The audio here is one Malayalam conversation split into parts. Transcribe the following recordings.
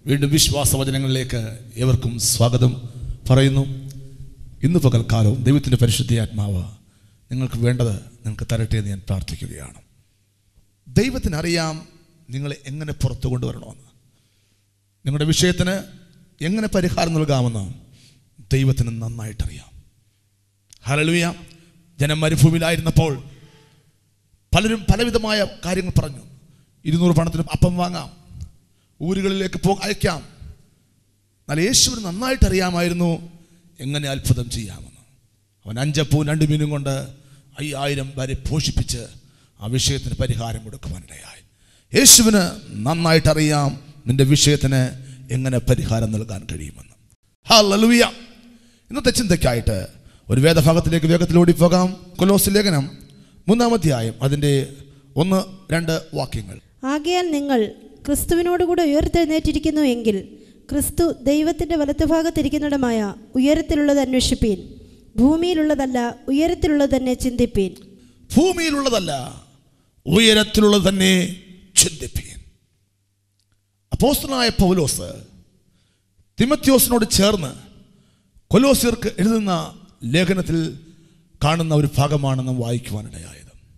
വീണ്ടും വിശ്വാസവചനങ്ങളിലേക്ക് ഏവർക്കും സ്വാഗതം പറയുന്നു ഇന്ന് പകൽക്കാലവും ദൈവത്തിൻ്റെ പരിശുദ്ധ ആത്മാവ് നിങ്ങൾക്ക് വേണ്ടത് നിങ്ങൾക്ക് തരട്ടെ എന്ന് ഞാൻ പ്രാർത്ഥിക്കുകയാണ് ദൈവത്തിനറിയാം നിങ്ങളെ എങ്ങനെ പുറത്തു കൊണ്ടുവരണമെന്ന് നിങ്ങളുടെ വിഷയത്തിന് എങ്ങനെ പരിഹാരം നൽകാമെന്ന് ദൈവത്തിന് നന്നായിട്ടറിയാം ഹലലുയ ജനം മരുഭൂമിയിലായിരുന്നപ്പോൾ പലരും പലവിധമായ കാര്യങ്ങൾ പറഞ്ഞു ഇരുന്നൂറ് പണത്തിന് അപ്പം വാങ്ങാം ഊരുകളിലേക്ക് പോ അയക്കാം എന്നാൽ യേശുവിന് നന്നായിട്ട് അറിയാമായിരുന്നു എങ്ങനെ അത്ഭുതം ചെയ്യാമെന്ന് അവൻ അഞ്ചപ്പവും രണ്ട് മീനും കൊണ്ട് അയ്യായിരം വരെ പോഷിപ്പിച്ച് ആ വിഷയത്തിന് പരിഹാരം കൊടുക്കുവാനിടയായി യേശുവിന് നന്നായിട്ട് അറിയാം നിന്റെ വിഷയത്തിന് എങ്ങനെ പരിഹാരം നൽകാൻ കഴിയുമെന്ന് ഹല്ലേലൂയ ഇന്നത്തെ ചിന്തയ്ക്കായിട്ട് ഒരു വേദഭാഗത്തിലേക്ക് വേഗത്തിൽ ഓടിപ്പോകാം കൊലോസ് ലേഖനം മൂന്നാമധ്യായം അതിൻ്റെ ഒന്ന് രണ്ട് വാക്യങ്ങൾ ആകയാൽ നിങ്ങൾ ക്രിസ്തുവിനോടുകൂടെ ഉയർത്തെഴുന്നേറ്റിരിക്കുന്നു എങ്കിൽ ക്രിസ്തു ദൈവത്തിൻ്റെ വലത്തുഭാഗത്തിരിക്കുന്നിടമായ ഉയരത്തിലുള്ളത് അന്വേഷിപ്പീൻ ഭൂമിയിലുള്ളതല്ല ഉയരത്തിലുള്ളത് തന്നെ ചിന്തിപ്പീൻ ഭൂമിയിലുള്ളതല്ല ഉയരത്തിലുള്ളത് തന്നെ ചിന്തിപ്പീൻ അപ്പോസ്തലനായ പൗലോസ് തിമത്യോസിനോട് ചേർന്ന് കൊലോസിയർക്ക് എഴുതുന്ന ലേഖനത്തിൽ കാണുന്ന ഒരു ഭാഗമാണ് നാം വായിക്കുവാനിടയായത്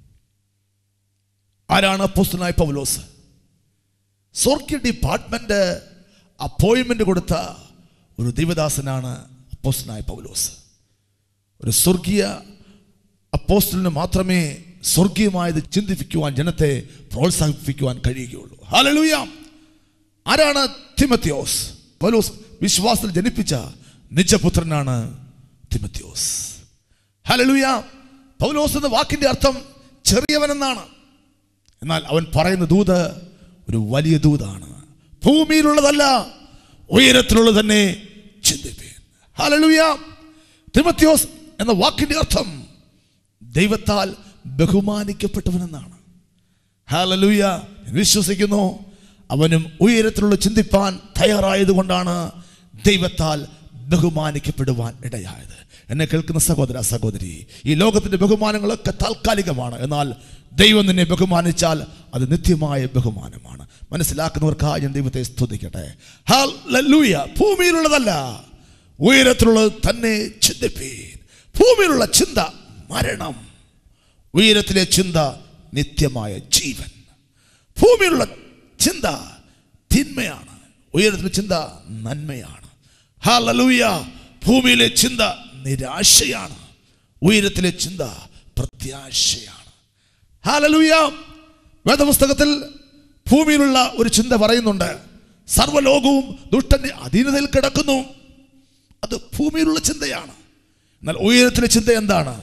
ആരാണ് അപ്പോസ്തലനായ പൗലോസ് സോർക്കിയ ഡിപ്പാർട്ട്മെന്റ് അപ്പോയിൻമെന്റ് കൊടുത്ത ഒരു ദൈവദാസനാണ് അപ്പോസ്തലനായ പൗലോസ് ഒരു സ്വർഗീയ അപ്പോസ്റ്റലിന് മാത്രമേ സ്വർഗീയമായത് ചിന്തിപ്പിക്കുവാൻ ജനത്തെ പ്രോത്സാഹിപ്പിക്കുവാൻ കഴിയുകയുള്ളൂ ഹല്ലേലൂയ ആരാണ് തിമത്യോസ് പൗലോസ് വിശ്വാസത്തിൽ ജനിപ്പിച്ച നിജപുത്രനാണ് തിമത്യോസ് ഹല്ലേലൂയ പൗലോസ് എന്ന വാക്കിന്റെ അർത്ഥം ചെറിയവനെന്നാണ് എന്നാൽ അവൻ പറയുന്ന ദൂത് ഒരു വലിയ ദൂതാണ് ഭൂമിയിലുള്ളതല്ല ഉയരത്തിലുള്ളത് തന്നെ ചിന്തിപ്പേൻ ഹല്ലേലൂയ തിമത്യോസ് എന്ന വാക്കിന്റെ അർത്ഥം ദൈവത്താൽ ബഹുമാനിക്കപ്പെട്ടവനെന്നാണ് ഹാലലൂയ വിശ്വസിക്കുന്നു അവനും ഉയരത്തിലുള്ള ചിന്തിപ്പാൻ തയ്യാറായതുകൊണ്ടാണ് ദൈവത്താൽ ബഹുമാനിക്കപ്പെടുവാൻ ഇടയായത് എന്നെ കേൾക്കുന്ന സഹോദര സഹോദരി ഈ ലോകത്തിന്റെ ബഹുമാനങ്ങളൊക്കെ താൽക്കാലികമാണ് എന്നാൽ ദൈവം നിന്നെ ബഹുമാനിച്ചാൽ അത് നിത്യമായ ബഹുമാനമാണ് മനസ്സിലാക്കുന്നവർക്കായി ഞാൻ ദൈവത്തെ സ്തുതിക്കട്ടെ ഹാലൂയ ഭൂമിയിലുള്ളതല്ല ഉയരത്തിലുള്ളത് തന്നെ ചിന്തിപ്പീൻ ഭൂമിയിലുള്ള ചിന്ത മരണം ഉയരത്തിലെ ചിന്ത നിത്യമായ ജീവൻ ഭൂമിയിലുള്ള ചിന്ത തിന്മയാണ് ഉയരത്തിലെ ചിന്ത നന്മയാണ് ഹാലലൂയ ഭൂമിയിലെ ചിന്ത നിരാശയാണ് ഉയരത്തിലെ ചിന്ത പ്രത്യാശയാണ് ഹാലലൂയ വേദപുസ്തകത്തിൽ ഭൂമിയിലുള്ള ഒരു ചിന്ത പറയുന്നുണ്ട് സർവ്വലോകവും ദുഷ്ടന്റെ അധീനതയിൽ കിടക്കുന്നു അത് ഭൂമിയിലുള്ള ചിന്തയാണ് എന്നാൽ ഉയരത്തിലെ ചിന്ത എന്താണ്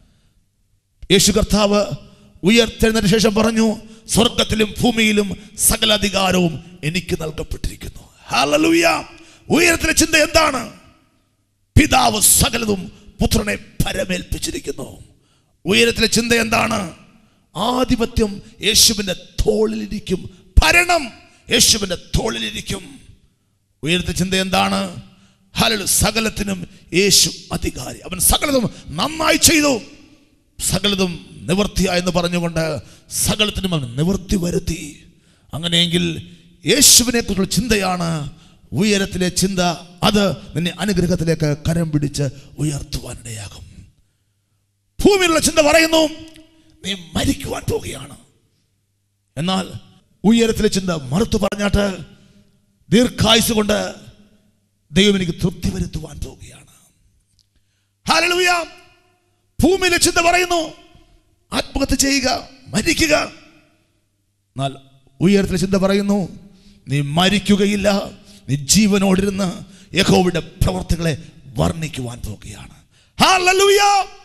യേശു കർത്താവ് ഉയർത്തെഴുന്നതിന് ശേഷം പറഞ്ഞു സ്വർഗത്തിലും ഭൂമിയിലും സകല അധികാരവും എനിക്ക് നൽകപ്പെട്ടിരിക്കുന്നു ഹല്ലേലൂയ ഉയരത്തിലെ ചിന്ത എന്താണ് പിതാവ് സകലതും പുത്രനെ പരമേൽപ്പിച്ചിരിക്കുന്നു ഉയരത്തിലെ ചിന്ത എന്താണ് ആധിപത്യം യേശുവിന്റെ തോളിലിരിക്കും ഭരണം യേശുവിന്റെ തോളിലിരിക്കും ഉയരത്തെ ചിന്ത എന്താണ് ഹലു സകലത്തിനും യേശു അധികാരി അവൻ സകലതും നന്നായി ചെയ്തു സകലതും നിവർത്തിയ എന്ന് പറഞ്ഞുകൊണ്ട് സകലത്തിനും അവൻ നിവർത്തി വരുത്തി അങ്ങനെയെങ്കിൽ യേശുവിനെ കുറിച്ചുള്ള ചിന്തയാണ് ഉയരത്തിലെ ചിന്ത അത് നിന്നെ അനുഗ്രഹത്തിലേക്ക് കരം പിടിച്ച് ഉയർത്തുവാനിടയാകും ഭൂമിയിലുള്ള ചിന്ത പറയുന്നു നീ മരിക്കുവാൻ പോവുകയാണ് എന്നാൽ ഉയരത്തിലെ ചിന്ത മറുത്തു പറഞ്ഞാട്ട് ദീർഘായുസ് കൊണ്ട് ദൈവം എനിക്ക് തൃപ്തി വരുത്തുവാൻ പോവുകയാണ് ഹല്ലേലൂയ ഭൂമിയിലെ ചിന്ത പറയുന്നു ആത്മഹത്യ ചെയ്യുക മരിക്കുക എന്നാൽ ഉയരത്തിലെ ചിന്ത പറയുന്നു നീ മരിക്കുകയില്ല നീ ജീവനോടിരുന്ന് യഹോവയുടെ പ്രവർത്തികളെ വർണ്ണിക്കുവാൻ പോവുകയാണ് ഹല്ലേലൂയ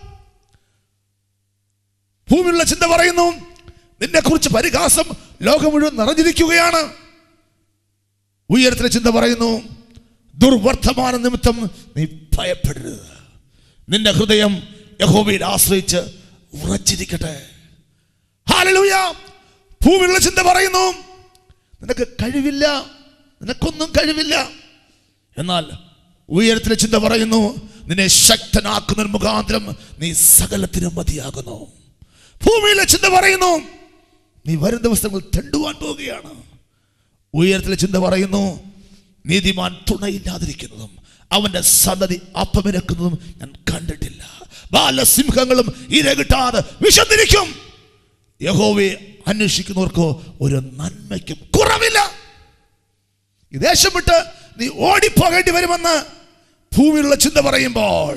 ഭൂമിയിലുള്ള ചിന്ത പറയുന്നു നിന്നെ കുറിച്ച് പരിഹാസം ലോകം മുഴുവൻ നിറഞ്ഞിരിക്കുകയാണ് ഉയരത്തിലെ ചിന്ത പറയുന്നു ദുർവർത്തമാന നിമിത്തം നീ ഭയപ്പെടരുത് നിന്റെ ഹൃദയം യഹോവയിൽ ആശ്രയിച്ച് ഉറച്ചിരിക്കട്ടെ ഹാലലൂയ ഭൂമിയിലുള്ള ചിന്ത പറയുന്നു നിനക്ക് കഴിവില്ല നിനക്കൊന്നും കഴിവില്ല എന്നാൽ ഉയരത്തിലെ ചിന്ത പറയുന്നു നിന്നെ ശക്തനാക്കുന്ന മുഖാന്തരം നീ സകലത്തിനും മതിയാകുന്നു ഭൂമിയിലെ ചിന്ത പറയുന്നു നീ വരും ദിവസങ്ങൾ തെണ്ടുവാൻ പോവുകയാണ് ഉയരത്തിലെ ചിന്ത പറയുന്നു നീതിമാൻ തുണയില്ലാതിരിക്കുന്നതും അവന്റെ സന്തതി അപ്പമിരക്കുന്നതും ഞാൻ കണ്ടിട്ടില്ല ബാലസിംഹങ്ങളും ഇരകിട്ടാതെ വിശന്നിരിക്കും യഹോവയെ അന്വേഷിക്കുന്നവർക്ക് ഒരു നന്മയ്ക്കും കുറവില്ല ഈ ദേശം വിട്ട് നീ ഓടിപ്പോകേണ്ടി വരുമെന്ന് ഭൂമിയിലുള്ള ചിന്ത പറയുമ്പോൾ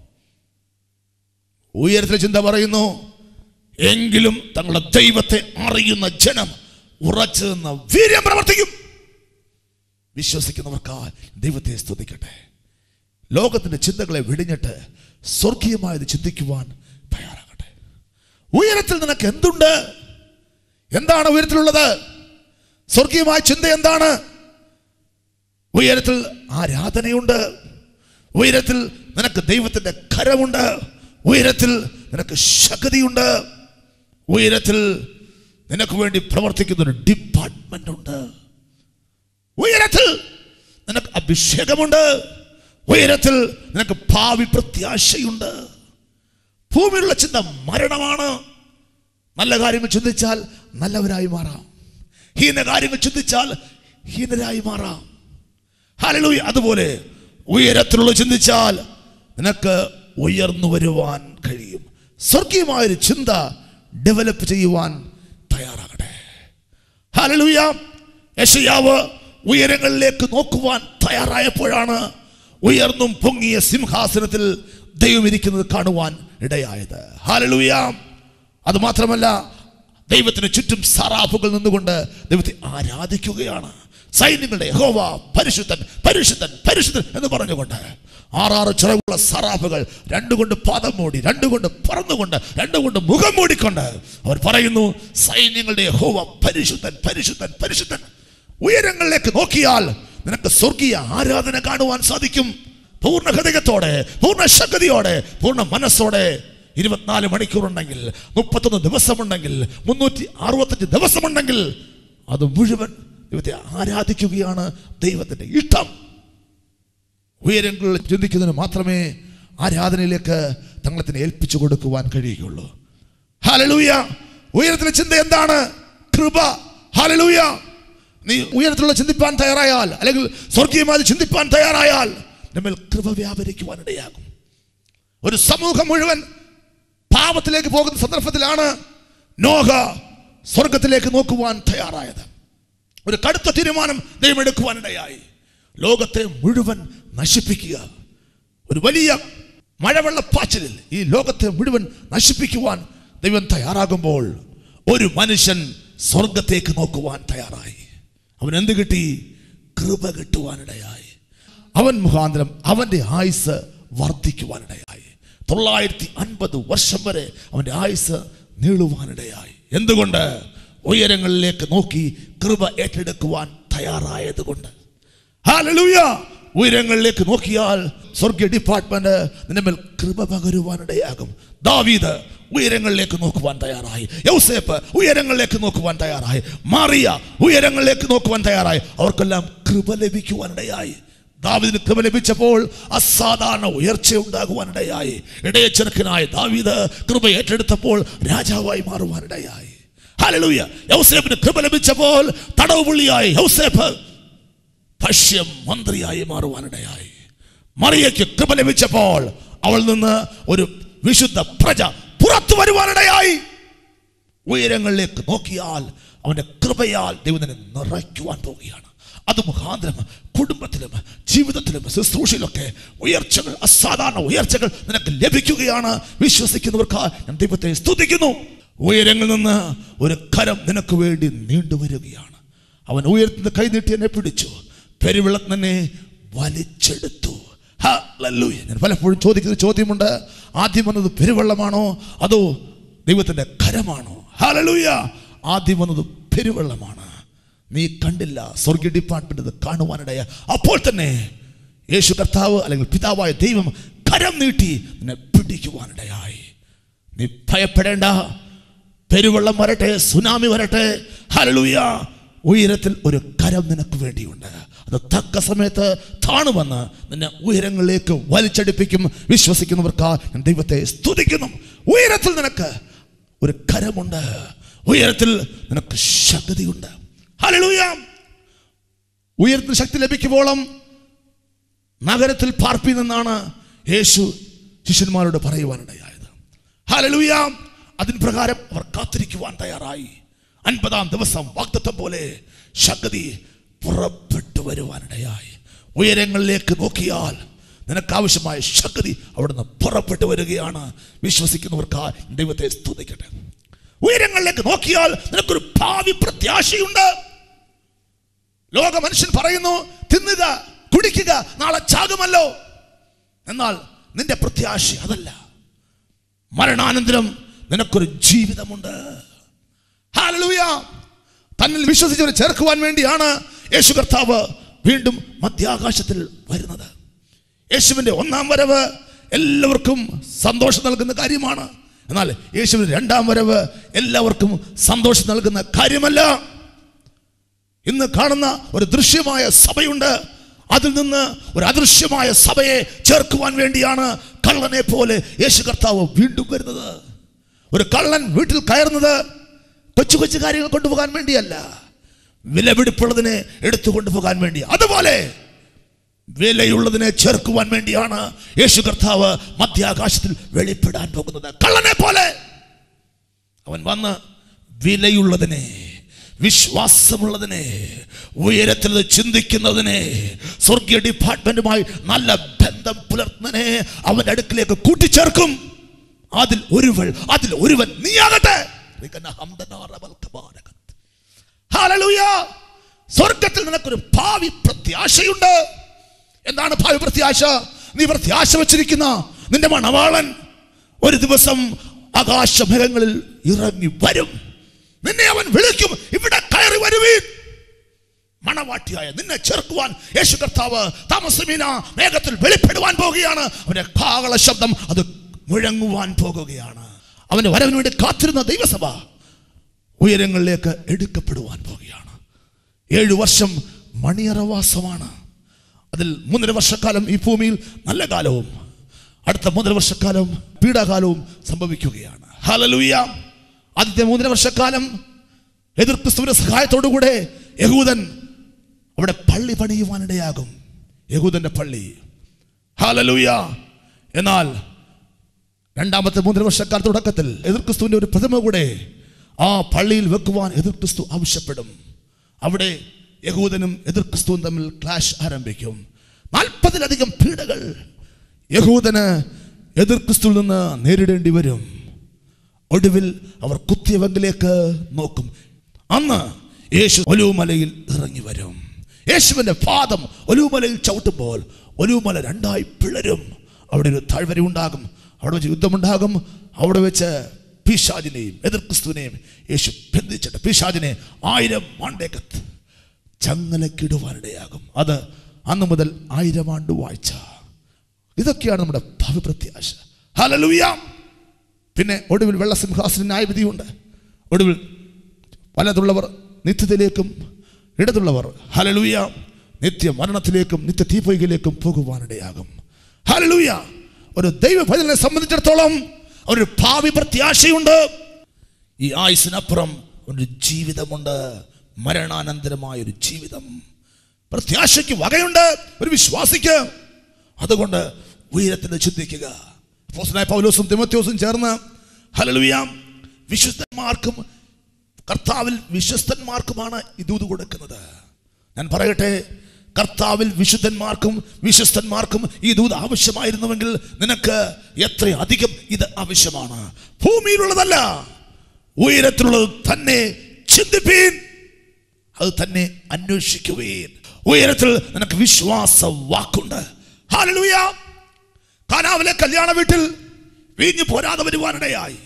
ഉയരത്തിലെ ചിന്ത പറയുന്നു എങ്കിലും തങ്ങളുടെ ദൈവത്തെ അറിയുന്ന ജനം ഉറച്ചു നിന്ന വീര്യം പ്രവർത്തിക്കും വിശ്വസിക്കുന്നവർക്കായി ദൈവത്തെ സ്തുതിക്കട്ടെ ലോകത്തിന്റെ ചിന്തകളെ വെടിഞ്ഞിട്ട് സ്വർഗീയമായത് ചിന്തിക്കുവാൻ തയ്യാറാകട്ടെ ഉയരത്തിൽ നിനക്ക് എന്തുണ്ട് എന്താണ് ഉയരത്തിലുള്ളത് സ്വർഗീയമായ ചിന്ത എന്താണ് ഉയരത്തിൽ ആരാധനയുണ്ട് ഉയരത്തിൽ നിനക്ക് ദൈവത്തിന്റെ കരമുണ്ട് ഉയരത്തിൽ നിനക്ക് ശക്തിയുണ്ട് ഉയരത്തിൽ നിനക്ക് വേണ്ടി പ്രവർത്തിക്കുന്ന ഒരു ഡിപ്പാർട്ട്മെന്റ് ഉണ്ട് ഉയരത്തിൽ നിനക്ക് അഭിഷേകമുണ്ട് ഉയരത്തിൽ നിനക്ക് ഭാവി പ്രത്യാശയുണ്ട് ഭൂമിയിലുള്ള ചിന്ത മരണമാണ് നല്ല കാര്യങ്ങൾ ചിന്തിച്ചാൽ നല്ലവരായി മാറാം ഹീന കാര്യങ്ങൾ ചിന്തിച്ചാൽ ഹീനരായി മാറാം ഹല്ലേലൂയ അതുപോലെ ഉയരത്തിലുള്ള ചിന്തിച്ചാൽ നിനക്ക് ഉയർന്നു വരുവാൻ കഴിയും സ്വർഗീയമായൊരു ചിന്ത ഡെവലപ്പ് ചെയ്യുവാൻ തയ്യാറാകട്ടെ ഹല്ലേലൂയ യശയാവ് ഉയരങ്ങളിലേക്ക് നോക്കുവാൻ തയ്യാറായപ്പോഴാണ് ഉയർന്നും പൊങ്ങിയ സിംഹാസനത്തിൽ ദൈവം ഇരിക്കുന്നത് കാണുവാൻ ഇടയായത് ഹല്ലേലൂയ അത് മാത്രമല്ല ദൈവത്തിന് ചുറ്റും സറാഫുകൾ നിന്നുകൊണ്ട് ദൈവത്തെ ആരാധിക്കുകയാണ് സൈന്യങ്ങളുടെ യഹോവ പരിശുദ്ധൻ പരിശുദ്ധൻ പരിശുദ്ധൻ എന്ന് പറഞ്ഞുകൊണ്ട് ആറാറ് ചിറകുള്ള സറാഫുകൾ രണ്ടുകൊണ്ട് പാദം മൂടി രണ്ടുകൊണ്ട് പറന്നുകൊണ്ട് രണ്ടുകൊണ്ട് മുഖം മൂടിക്കൊണ്ട് അവർ പറയുന്നു സൈന്യങ്ങളുടെ യഹോവ പരിശുദ്ധൻ പരിശുദ്ധൻ പരിശുദ്ധൻ ഉയരങ്ങളിലേക്ക് നോക്കിയാൽ നിനക്ക് സ്വർഗീയ ആരാധന കാണുവാൻ സാധിക്കും പൂർണ്ണ ഹൃദയത്തോടെ പൂർണ്ണ ശക്തിയോടെ പൂർണ്ണ മനസ്സോടെ ഇരുപത്തിനാല് മണിക്കൂറുണ്ടെങ്കിൽ മുപ്പത്തൊന്ന് ദിവസമുണ്ടെങ്കിൽ മുന്നൂറ്റി അറുപത്തഞ്ച് ദിവസമുണ്ടെങ്കിൽ അത് മുഴുവൻ ദൈവത്തെ ആരാധിക്കുകയാണ് ദൈവത്തിന്റെ ഇഷ്ടം ഉയരങ്ങളിൽ ചിന്തിക്കുന്നതിന് മാത്രമേ ആരാധനയിലേക്ക് തങ്ങളെ തന്നെ ഏൽപ്പിച്ചു കൊടുക്കുവാൻ കഴിയുകയുള്ളൂ ഹലലൂയ ഉയരത്തിലെ ചിന്ത എന്താണ് കൃപ ഹലലൂയ നീ ഉയരത്തിലുള്ള ചിന്തിപ്പാൻ തയ്യാറായാൽ അല്ലെങ്കിൽ സ്വർഗീയമായി ചിന്തിപ്പാൻ തയ്യാറായാൽ നമ്മൾ കൃപ വ്യാപരിക്കുവാൻ ഇടയാകും ഒരു സമൂഹം മുഴുവൻ പാപത്തിലേക്ക് പോകുന്ന സന്ദർഭത്തിലാണ് നോഹ സ്വർഗത്തിലേക്ക് നോക്കുവാൻ തയ്യാറായത് ഒരു കടുത്ത തീരുമാനം ദൈവം എടുക്കുവാനിടയായി ലോകത്തെ മുഴുവൻ നശിപ്പിക്കുക ഒരു വലിയ മഴവെള്ളപ്പാച്ചിലിൽ ഈ ലോകത്തെ മുഴുവൻ നശിപ്പിക്കുവാൻ ദൈവം തയ്യാറാകുമ്പോൾ ഒരു മനുഷ്യൻ സ്വർഗത്തേക്ക് നോക്കുവാൻ തയ്യാറായി അവൻ എന്ത് കിട്ടി കൃപ കിട്ടുവാനിടയായി അവൻ മുഖാന്തരം അവന്റെ ആയുസ് വർദ്ധിക്കുവാനിടയായി തൊള്ളായിരത്തി അൻപത് വർഷം വരെ അവന്റെ ആയുസ് നീളുവാനിടയായി എന്തുകൊണ്ട് ഉയരങ്ങളിലേക്ക് നോക്കി കൃപ ഏറ്റെടുക്കുവാൻ തയ്യാറായത് കൊണ്ട് ഹാലലൂയ ഉയരങ്ങളിലേക്ക് നോക്കിയാൽ സ്വർഗീയ ഡിപ്പാർട്ട്മെന്റ് നിന്റെ മേൽ കൃപ പകരുവാനിടയാകും ദാവീദ് ഉയരങ്ങളിലേക്ക് നോക്കുവാൻ തയ്യാറായി യൗസേപ്പ് ഉയരങ്ങളിലേക്ക് നോക്കുവാൻ തയ്യാറായി മാറിയ ഉയരങ്ങളിലേക്ക് നോക്കുവാൻ തയ്യാറായി അവർക്കെല്ലാം കൃപ ലഭിക്കുവാനിടയായി ദാവീദിന് കൃപ ലഭിച്ചപ്പോൾ അസാധാരണ ഉയർച്ച ഉണ്ടാകുവാനിടയായി ഇടയച്ചെറുക്കനായ ദാവീദ് കൃപ ഏറ്റെടുത്തപ്പോൾ രാജാവായി മാറുവാനിടയായി ഹല്ലേലൂയ യൗസേപ്പിന് കൃപ ലഭിച്ചപ്പോൾ തടവ് പുള്ളിയായി യൗസേപ്പ് ഭക്ഷ്യം മന്ത്രിയായി മാറുവാനിടയായി മറിയയ്ക്ക് കൃപ ലഭിച്ചപ്പോൾ അവൾ നിന്ന് ഒരു വിശുദ്ധ പ്രജ പുറത്തു വരുവാനിടയായി ഉയരങ്ങളിലേക്ക് നോക്കിയാൽ അവന്റെ കൃപയാൽ ദൈവത്തിനെ നിറയ്ക്കുവാൻ പോവുകയാണ് അത് മുഖാന്തരം കുടുംബത്തിലും ജീവിതത്തിലും ശുശ്രൂഷയിലൊക്കെ ഉയർച്ചകൾ അസാധാരണ ഉയർച്ചകൾ നിനക്ക് ലഭിക്കുകയാണ് വിശ്വസിക്കുന്നവർക്ക് ഞാൻ ദൈവത്തെ സ്തുതിക്കുന്നു ഉയരങ്ങളിൽ നിന്ന് ഒരു കരം നിനക്ക് വേണ്ടി നീണ്ടുവരികയാണ് അവൻ ഉയർത്തുന്ന കൈനീട്ടി എന്നെ പിടിച്ചു പെരുവിളം തന്നെ വലിച്ചെടുത്തു ഹല്ലേലൂയ. ഞാൻ പലപ്പോഴും ചോദിക്കുന്ന ചോദ്യമുണ്ട് ആദ്യം വന്നത് പെരുവെള്ളമാണോ അതോ ദൈവത്തിന്റെ കരമാണോ ഹല്ലേലൂയ ആദ്യം വന്നത് പെരുവെള്ളമാണ് നീ കണ്ടില്ല സ്വർഗീയ ഡിപ്പാർട്ട്മെന്റ് ഇത് കാണുവാനിടയ അപ്പോൾ തന്നെ യേശു കർത്താവ് അല്ലെങ്കിൽ പിതാവായ ദൈവം കരം നീട്ടി നിന്നെ പിടിക്കുവാനിടയായി നീ ഭയപ്പെടേണ്ട പെരുവെള്ളം വരട്ടെ സുനാമി വരട്ടെ ഹലലൂയ ഉയരത്തിൽ ഒരു കരം നിനക്ക് വേണ്ടിയുണ്ട് അത് തക്ക സമയത്ത് താണുവന്ന് നിന്നെ ഉയരങ്ങളിലേക്ക് വലിച്ചടിപ്പിക്കും വിശ്വസിക്കുന്നവർക്ക് ഞാൻ ദൈവത്തെ സ്തുതിക്കുന്നു ഉയരത്തിൽ നിനക്ക് ഒരു കരമുണ്ട് ഉയരത്തിൽ നിനക്ക് ശക്തിയുണ്ട് ഹലലൂയ ഉയരത്തിന് ശക്തി ലഭിക്കുമ്പോളം നഗരത്തിൽ പാർപ്പി നിന്നാണ് യേശു ശിഷ്യന്മാരോട് പറയുവാനിടയായത് ഹല്ലേലൂയ അതിന് പ്രകാരം അവർ കാത്തിരിക്കുവാൻ തയ്യാറായി അൻപതാം ദിവസം വാഗ്ദത്തം പോലെ ശക്തി പുറപ്പെട്ടു വരുവാനിടയായി ഉയരങ്ങളിലേക്ക് നോക്കിയാൽ നിനക്ക് ആവശ്യമായ ശക്തി അവിടുന്ന് പുറപ്പെട്ടു വരികയാണ് വിശ്വസിക്കുന്നവർക്ക് ആ ദൈവത്തെ സ്തുതിക്കട്ടെ ഉയരങ്ങളിലേക്ക് നോക്കിയാൽ നിനക്കൊരു ഭാവി പ്രത്യാശയുണ്ട് ലോക മനുഷ്യൻ പറയുന്നു തിന്നുക കുടിക്കുക നാളെ ചാകുമല്ലോ എന്നാൽ നിന്റെ പ്രത്യാശ അതല്ല മരണാനന്തരം നിനക്കൊരു ജീവിതമുണ്ട് ഹാലലൂയ തന്നിൽ വിശ്വസിച്ചവരെ ചേർക്കുവാൻ വേണ്ടിയാണ് യേശു കർത്താവ് വീണ്ടും മധ്യാകാശത്തിൽ വരുന്നത് യേശുവിൻ്റെ ഒന്നാം വരവ് എല്ലാവർക്കും സന്തോഷം നൽകുന്ന കാര്യമാണ് എന്നാൽ യേശുവിൻ്റെ രണ്ടാം വരവ് എല്ലാവർക്കും സന്തോഷം നൽകുന്ന കാര്യമല്ല ഇന്ന് കാണുന്ന ഒരു ദൃശ്യമായ സഭയുണ്ട് അതിൽ നിന്ന് ഒരു അദൃശ്യമായ സഭയെ ചേർക്കുവാൻ വേണ്ടിയാണ് കള്ളനെ പോലെ യേശു കർത്താവ് വീണ്ടും വരുന്നത് ഒരു കള്ളൻ വീട്ടിൽ കയറുന്നത് കൊച്ചു കൊച്ചു കാര്യങ്ങൾ കൊണ്ടുപോകാൻ വേണ്ടിയല്ല വിലപിടിപ്പുള്ളതിനെ എടുത്തു കൊണ്ടുപോകാൻ വേണ്ടി അതുപോലെ വിലയുള്ളതിനെ ചേർക്കുവാൻ വേണ്ടിയാണ് യേശു കർത്താവ് മധ്യാകാശത്തിൽ വെളിപ്പെടാൻ പോകുന്നത് കള്ളനെ പോലെ അവൻ വന്ന് വിലയുള്ളതിനെ വിശ്വാസമുള്ളതിനെ ഉയരത്തിൽ നിന്ന് ചിന്തിക്കുന്നതിനെ സ്വർഗീയ ഡിപ്പാർട്ട്മെന്റുമായി നല്ല ബന്ധം പുലർത്തുന്നതിനെ അവന്റെ അടുക്കിലേക്ക് കൂട്ടിച്ചേർക്കും അതിൽ ഒരുവൾ അതിൽ ഒരുവൻ നീയാകട്ടെ ഹല്ലേലൂയ. സ്വർഗത്തിൽ നിനക്കൊരു ഭാവി പ്രത്യാശയുണ്ട് എന്താണ് ഭാവി പ്രത്യാശ നീ പ്രത്യാശ വച്ചിരിക്കുന്ന നിന്റെ മണവാളൻ ഒരു ദിവസം ആകാശമേഘങ്ങളിൽ ഇറങ്ങി വരും നിന്നെ അവൻ വിളിക്കും ഇവിടെ കയറി വരുവീൻ മണവാട്ടിയായ നിന്നെ ചേർക്കുവാൻ യേശു കർത്താവ് താമസമീന മേഘത്തിൽ വെളിപ്പെടുവാൻ പോകുകയാണ് അവന്റെ കാകള ശബ്ദം അത് മുഴങ്ങുവാൻ പോകുകയാണ് അവന്റെ വരവിന് വേണ്ടി കാത്തിരുന്ന ദൈവസഭ ഉയരങ്ങളിലേക്ക് എടുക്കപ്പെടുവാൻ പോകുകയാണ് ഏഴു വർഷം മണിയറവാസമാണ് അതിൽ മൂന്നര വർഷക്കാലം ഈ ഭൂമിയിൽ നല്ല കാലവും അടുത്ത മൂന്നര വർഷക്കാലം പീഡാകാലവും സംഭവിക്കുകയാണ് ഹലലൂയ ആദ്യത്തെ മൂന്നര വർഷക്കാലം എതിർ ക്രിസ്തുവിന്റെ സഹായത്തോടുകൂടെ യഹൂദൻ അവിടെ പള്ളി പണിയുവാനിടയാകും യഹൂദന്റെ പള്ളി ഹാലലൂയ എന്നാൽ രണ്ടാമത്തെ മൂന്നര വർഷക്കാല തുടക്കത്തിൽ എതിർ ക്രിസ്തുവിന്റെ ഒരു പ്രതിമ കൂടെ ആ പള്ളിയിൽ വെക്കുവാൻ എതിർ ക്രിസ്തു ആവശ്യപ്പെടും അവിടെ യഹൂദനും എതിർ ക്രിസ്തുവും തമ്മിൽ ക്ലാഷ് ആരംഭിക്കും നാൽപ്പതിലധികം പീഡകൾ യഹൂദന് എതിർ ക്രിസ്തുവിൽ നിന്ന് നേരിടേണ്ടി വരും ഒടുവിൽ അവർ കുത്തിയവങ്കിലേക്ക് നോക്കും അന്ന് യേശു ഒലുമലയിൽ ഇറങ്ങി വരും യേശുവിന്റെ പാദം ഒലുമലയിൽ ചവിട്ടുമ്പോൾ ഒലുമല രണ്ടായി പിളരും അവിടെ ഒരു താഴ്വര ഉണ്ടാകും അവിടെ വെച്ച് യുദ്ധമുണ്ടാകും അവിടെ വെച്ച് പിശാജിനെയും എതിർ ക്രിസ്തുവിനെയും യേശു ബന്ധിച്ചിട്ട് പിശാജിനെ ആയിരം ആണ്ടേക്കത്ത് ചങ്ങലക്കിടുവാനിടയാകും അത് അന്ന് മുതൽ ആയിരം ആണ്ട് വാഴ്ച ഇതൊക്കെയാണ് നമ്മുടെ ഭാവി പ്രത്യാശ ഹലലൂയ പിന്നെ ഒടുവിൽ വെള്ളസിംഹാസന ന്യായവിധിയുണ്ട് ഒടുവിൽ വലതുള്ളവർ നിത്യത്തിലേക്കും ഇടതുള്ളവർ ഹലലൂയ നിത്യ മരണത്തിലേക്കും നിത്യ തീപ്പൊയ്കയിലേക്കും പോകുവാനിടയാകും ഹലലൂയ ഒരു ദൈവഭജനെ സംബന്ധിച്ചിടത്തോളം ഒരു ഭാവി പ്രത്യാശയുണ്ട് ഈ ആയുസിനപ്പുറം ഒരു ജീവിതമുണ്ട് മരണാനന്തരമായ ഒരു ജീവിതം പ്രത്യാശയ്ക്ക് വകയുണ്ട് ഒരു വിശ്വാസിക്ക് അതുകൊണ്ട് ഉയരത്തിൽ ചിന്തിക്കുക അപ്പോസ്തലനായ പൗലോസും തിമത്യോസും ചേർന്ന് ഹലലുയ വിശുദ്ധന്മാർക്കും കർത്താവിൽ വിശ്വസ്തന്മാർക്കുമാണ് ഈ ദൂത് കൊടുക്കുന്നത് ഞാൻ പറയട്ടെ കർത്താവിൽ വിശുദ്ധന്മാർക്കും വിശ്വസ്തന്മാർക്കും ഈ ദൂത് ആവശ്യമായിരുന്നുവെങ്കിൽ നിനക്ക് എത്ര അധികം ഇത് ആവശ്യമാണ് ഭൂമിയിലുള്ളതല്ല ഉയരത്തിലുള്ളത് തന്നെ ചിന്തിപ്പീൻ അത് തന്നെ അന്വേഷിക്കുവീൻ ഉയരത്തിൽ നിനക്ക് വിശ്വാസ വാക്കുണ്ട് ഹാലലൂയ കാനാവിലെ കല്യാണ വീട്ടിൽ വീഞ്ഞു പോരാതെ വരുവാനിടയായി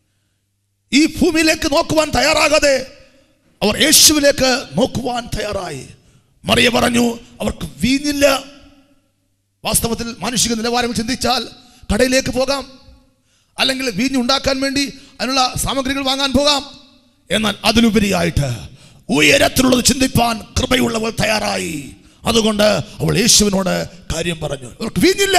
ഈ ഭൂമിയിലേക്ക് നോക്കുവാൻ തയ്യാറാകാതെ അവർ യേശുവിലേക്ക് നോക്കുവാൻ തയ്യാറായി മറിയ പറഞ്ഞു അവർക്ക് വീഞ്ഞില്ല വാസ്തവത്തിൽ മാനുഷിക നിലവാരം ചിന്തിച്ചാൽ കടയിലേക്ക് പോകാം അല്ലെങ്കിൽ വീഞ്ഞ് ഉണ്ടാക്കാൻ വേണ്ടി അതിനുള്ള സാമഗ്രികൾ വാങ്ങാൻ പോകാം എന്നാൽ അതിലുപരിയായിട്ട് ഉയരത്തിലുള്ളത് ചിന്തിപ്പാൻ കൃപയുള്ളവൾ തയ്യാറായി അതുകൊണ്ട് അവൾ യേശുവിനോട് കാര്യം പറഞ്ഞു അവർക്ക് വീഞ്ഞില്ല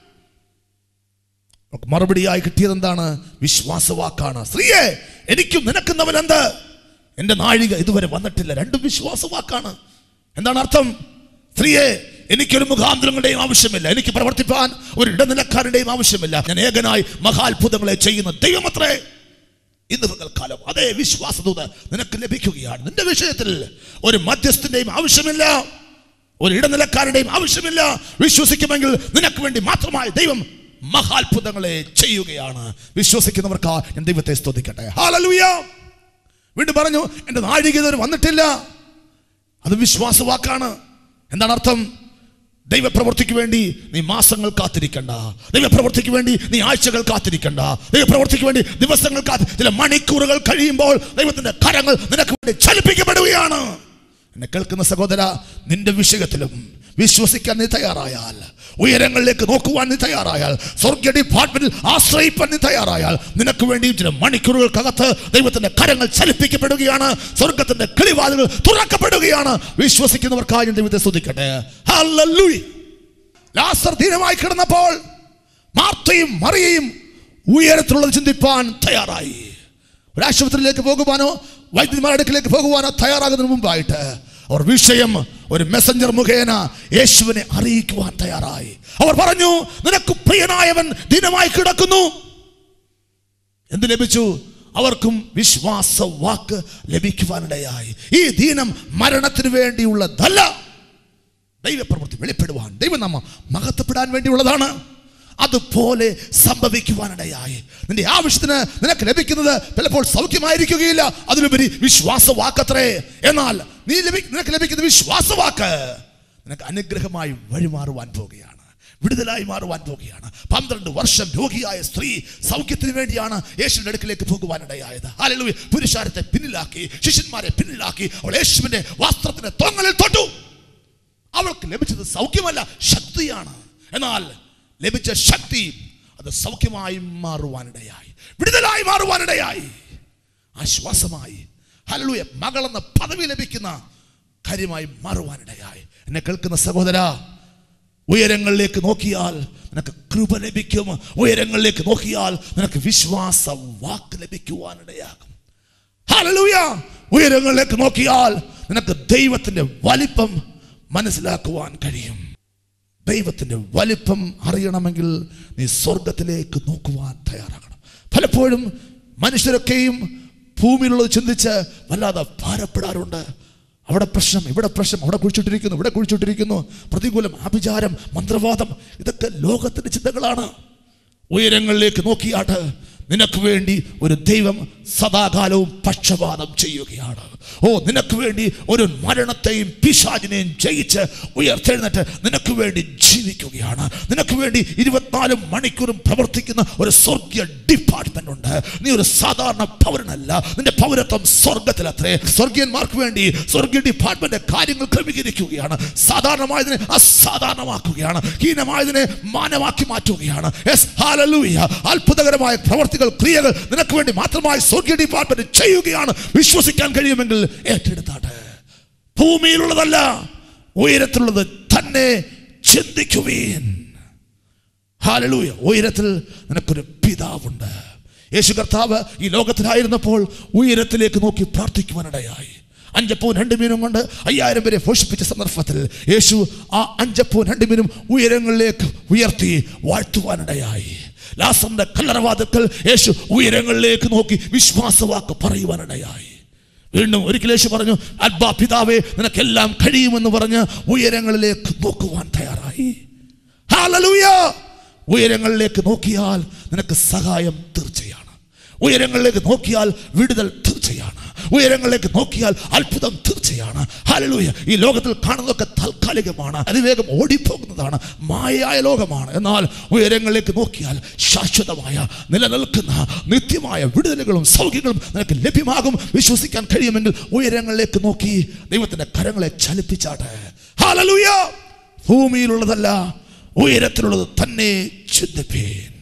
അവൾക്ക് മറുപടിയായി കിട്ടിയത് എന്താണ് വിശ്വാസവാക്കാണ് സ്ത്രീയെ എനിക്കും നിനക്കുന്നവൻ എന്ത് എൻ്റെ നാഴിക ഇതുവരെ വന്നിട്ടില്ല രണ്ടും വിശ്വാസവാക്കാണ് എന്താണ് അർത്ഥം സ്ത്രീയെ എനിക്കൊരു മുഖാന്തരങ്ങളുടെയും ആവശ്യമില്ല എനിക്ക് പ്രവർത്തിപ്പാൻ ഒരു ഇടനിലക്കാരുടെയും ആവശ്യമില്ല ഞാൻ ഏകനായി മഹാത്ഭുതങ്ങളെ ചെയ്യുന്ന ദൈവമത്രേ ഇന്ന് പകൽക്കാലം അതേ വിശ്വാസതൂത് നിനക്ക് ലഭിക്കുകയാണ് നിന്റെ വിഷയത്തിൽ ഒരു മധ്യസ്ഥന്റെയും ആവശ്യമില്ല ഒരു ഇടനിലക്കാരുടെയും ആവശ്യമില്ല വിശ്വസിക്കുമെങ്കിൽ നിനക്ക് വേണ്ടി മാത്രമായി ദൈവം മഹാത്ഭുതങ്ങളെ ചെയ്യുകയാണ് വിശ്വസിക്കുന്നവർക്ക് ഞാൻ ദൈവത്തെ സ്തുതിക്കട്ടെ ഹാലലൂയ വീണ്ടും പറഞ്ഞു എൻ്റെ നാഴിക ഇതുവരെ വന്നിട്ടില്ല അത് വിശ്വാസവാക്കാണ് എന്താണ് അർത്ഥം ദൈവപ്രവൃത്തിക്ക് വേണ്ടി നീ മാസങ്ങൾ കാത്തിരിക്കണ്ട ദൈവപ്രവൃത്തിക്ക് വേണ്ടി നീ ആഴ്ചകൾ കാത്തിരിക്കണ്ട ദൈവപ്രവൃത്തിക്ക് വേണ്ടി ദിവസങ്ങൾ കാത്തി ചില മണിക്കൂറുകൾ കഴിയുമ്പോൾ ദൈവത്തിന്റെ കരങ്ങൾ നിനക്ക് വേണ്ടി ചലിപ്പിക്കപ്പെടുകയാണ് എന്നെ കേൾക്കുന്ന സഹോദര നിന്റെ വിഷയത്തിലും വിശ്വസിക്കാൻ നീ തയ്യാറായാൽ ഉയരങ്ങളിലേക്ക് നോക്കുവാൻ നീ തയ്യാറായാൽ സ്വർഗ ഡിപ്പാർട്ട്മെന്റിൽ ആശ്രയിപ്പാൻ നീ തയ്യാറായാൽ നിനക്ക് വേണ്ടിയും ചില മണിക്കൂറുകൾക്കകത്ത് ദൈവത്തിന്റെ കരങ്ങൾ ചലിപ്പിക്കപ്പെടുകയാണ് സ്വർഗത്തിന്റെ കിളിവാതിലുകൾ തുറക്കപ്പെടുകയാണ് വിശ്വസിക്കുന്നവർക്കായി ഞാൻ ദൈവത്തെ സ്തുതിക്കട്ടെ ഹല്ലേലൂയ ലാസർ ദീനമായി കിടന്നപ്പോൾ മാർത്തയും മറിയയും ഉയരത്തിലുള്ളത് ചിന്തിപ്പാൻ തയ്യാറായി ഒരു ആശുപത്രിയിലേക്ക് പോകുവാനോ വൈദ്യന്മാരുടെ അടുക്കിലേക്ക് പോകുവാനോ തയ്യാറാകുന്നതിന് മുമ്പായിട്ട് അവർ വിഷയം ഒരു മെസ്സഞ്ചർ മുഖേന യേശുവിനെ അറിയിക്കുവാൻ തയ്യാറായി അവർ പറഞ്ഞു നിനക്ക് പ്രിയനായവൻ ദിനമായി കിടക്കുന്നു എന്ത് ലഭിച്ചു അവർക്കും വിശ്വാസ വാക്ക് ലഭിക്കുവാനിടയായി ഈ ദീനം മരണത്തിന് വേണ്ടിയുള്ളതല്ല ദൈവപ്രവൃത്തി വെളിപ്പെടുവാൻ ദൈവം നമ്മ മഹത്വപ്പെടാൻ വേണ്ടിയുള്ളതാണ് അതുപോലെ സംഭവിക്കുവാനിടയായി നിന്റെ ആവശ്യത്തിന് നിനക്ക് ലഭിക്കുന്നത് ചിലപ്പോൾ സൗഖ്യമായിരിക്കുകയില്ല അതിലുപരി വിശ്വാസവാക്കത്രേ എന്നാൽ നീ ലഭി നിനക്ക് ലഭിക്കുന്ന വിശ്വാസവാക്ക് നിനക്ക് അനുഗ്രഹമായി വഴിമാറുവാൻ പോവുകയാണ് വിടുതലായി മാറുവാൻ പോവുകയാണ് പന്ത്രണ്ട് വർഷം രോഗിയായ സ്ത്രീ സൗഖ്യത്തിന് വേണ്ടിയാണ് യേശുവിന്റെ അടുക്കിലേക്ക് പോകുവാനിടയായത് ഹല്ലേലൂയ പുരുഷാരത്തെ പിന്നിലാക്കി ശിഷ്യന്മാരെ പിന്നിലാക്കി അവൾ യേശുവിന്റെ വസ്ത്രത്തിന്റെ തൊങ്ങലിൽ തൊട്ടു അവൾക്ക് ലഭിച്ചത് സൗഖ്യമല്ല ശക്തിയാണ് എന്നാൽ ലഭിച്ച ശക്തി അത് സൗഖ്യമായി മാറുവാനിടയായി വിടുതലായി മാറുവാനിടയായി ആശ്വാസമായി ഹല്ലേലൂയ മകളെന്ന പദവി ലഭിക്കുന്ന കാര്യമായി മാറുവാനിടയായി എന്നെ കേൾക്കുന്ന സഹോദര ഉയരങ്ങളിലേക്ക് നോക്കിയാൽ നിനക്ക് കൃപ ലഭിക്കും ഉയരങ്ങളിലേക്ക് നോക്കിയാൽ നിനക്ക് വിശ്വാസ വാക്ക് ലഭിക്കുവാനിടയാകും ഹല്ലേലൂയ ഉയരങ്ങളിലേക്ക് നോക്കിയാൽ നിനക്ക് ദൈവത്തിന്റെ വലിപ്പം മനസ്സിലാക്കുവാൻ കഴിയും ദൈവത്തിന്റെ വലിപ്പം അറിയണമെങ്കിൽ നീ സ്വർഗത്തിലേക്ക് നോക്കുവാൻ തയ്യാറാകണം പലപ്പോഴും മനുഷ്യരൊക്കെയും ഭൂമിയിലുള്ളത് ചിന്തിച്ച് വല്ലാതെ ഭാരപ്പെടാറുണ്ട് അവിടെ പ്രശ്നം ഇവിടെ പ്രശ്നം അവിടെ കുഴിച്ചിട്ടിരിക്കുന്നു ഇവിടെ കുഴിച്ചിട്ടിരിക്കുന്നു പ്രതികൂലം ആഭിചാരം മന്ത്രവാദം ഇതൊക്കെ ലോകത്തിന്റെ ചിന്തകളാണ് ഉയരങ്ങളിലേക്ക് നോക്കിയാട്ട് നിനക്ക് വേണ്ടി ഒരു ദൈവം സദാകാലവും പക്ഷപാതം ചെയ്യുകയാണ് ഓ നിനക്ക് വേണ്ടി ഒരു മരണത്തെയും പിശാചിനെയും ജയിച്ച് ഉയർത്തെഴുന്നേറ്റ് നിനക്ക് വേണ്ടി ജീവിക്കുകയാണ് നിനക്ക് വേണ്ടി ഇരുപത്തിനാല് മണിക്കൂറും പ്രവർത്തിക്കുന്ന ഒരു സ്വർഗീയ ഡിപ്പാർട്ട്മെന്റ് ഉണ്ട് നീ ഒരു സാധാരണ പൗരനല്ല നിന്റെ പൗരത്വം സ്വർഗത്തിലത്രേ സ്വർഗീയന്മാർക്ക് വേണ്ടി സ്വർഗീയ ഡിപ്പാർട്ട്മെന്റ് കാര്യങ്ങൾ ക്രമീകരിക്കുകയാണ് സാധാരണമായതിനെ അസാധാരണമാക്കുകയാണ് ഹീനമായതിനെ മാനമാക്കി മാറ്റുകയാണ് Yes, hallelujah. അത്ഭുതകരമായ പ്രവർത്തികൾ ക്രിയകൾ നിനക്ക് വേണ്ടി മാത്രമായി സ്വർഗീയ ഡിപ്പാർട്ട്മെന്റ് ചെയ്യുകയാണ് വിശ്വസിക്കാൻ കഴിയുമെങ്കിൽ ഏറ്റെടുത്താട്ടെ ഭൂമിയിലുള്ളതല്ല ഉയരത്തിലുള്ളത് തന്നെ ചിന്തിക്കുവീൻ ഹാലലൂയ ഉയരത്തിൽ നിനക്കൊരു പിതാവുണ്ട് യേശു കർത്താവ് ഈ ലോകത്തിലായിരുന്നപ്പോൾ ഉയരത്തിലേക്ക് നോക്കി പ്രാർത്ഥിക്കുവാനിടയായി അഞ്ചപ്പവും രണ്ട് മീനും കൊണ്ട് അയ്യായിരം പേരെ പോഷിപ്പിച്ച സന്ദർഭത്തിൽ യേശു ആ അഞ്ചപ്പവും രണ്ട് മീനും ഉയരങ്ങളിലേക്ക് ഉയർത്തി വാഴ്ത്തുവാനിടയായി ലാസറിന്റെ കല്ലറവാദത്തിൽ യേശു ഉയരങ്ങളിലേക്ക് നോക്കി വിശ്വാസവാക്ക് പറയുവാനിടയായി വീണ്ടും ഒരിക്കൽ യേശു പറഞ്ഞു അബ്ബാ പിതാവേ നിനക്കെല്ലാം കഴിയുമെന്ന് പറഞ്ഞ് ഉയരങ്ങളിലേക്ക് നോക്കുവാൻ തയ്യാറായി ഹാലലൂയ ഉയരങ്ങളിലേക്ക് നോക്കിയാൽ നിനക്ക് സഹായം തീർച്ചയാണ് ഉയരങ്ങളിലേക്ക് നോക്കിയാൽ വിടുതൽ തീർച്ചയാണ് ഉയരങ്ങളിലേക്ക് നോക്കിയാൽ അത്ഭുതം തീർച്ചയാണ് ഹാലലൂയ ഈ ലോകത്തിൽ കാണുന്നതൊക്കെ താൽക്കാലികമാണ് അതിവേഗം ഓടിപ്പോകുന്നതാണ് മായയായ ലോകമാണ് എന്നാൽ ഉയരങ്ങളിലേക്ക് നോക്കിയാൽ ശാശ്വതമായ നിലനിൽക്കുന്ന നിത്യമായ വിടുതലുകളും സൗഖ്യങ്ങളും നിനക്ക് ലഭ്യമാകും വിശ്വസിക്കാൻ കഴിയുമെങ്കിൽ ഉയരങ്ങളിലേക്ക് നോക്കി ദൈവത്തിന്റെ കരങ്ങളെ ചലിപ്പിച്ചാട്ടെ ഹാലലൂയ ഭൂമിയിലുള്ളതല്ല ഉയരത്തിലുള്ളത് തന്നെ ചിന്തിപ്പേൻ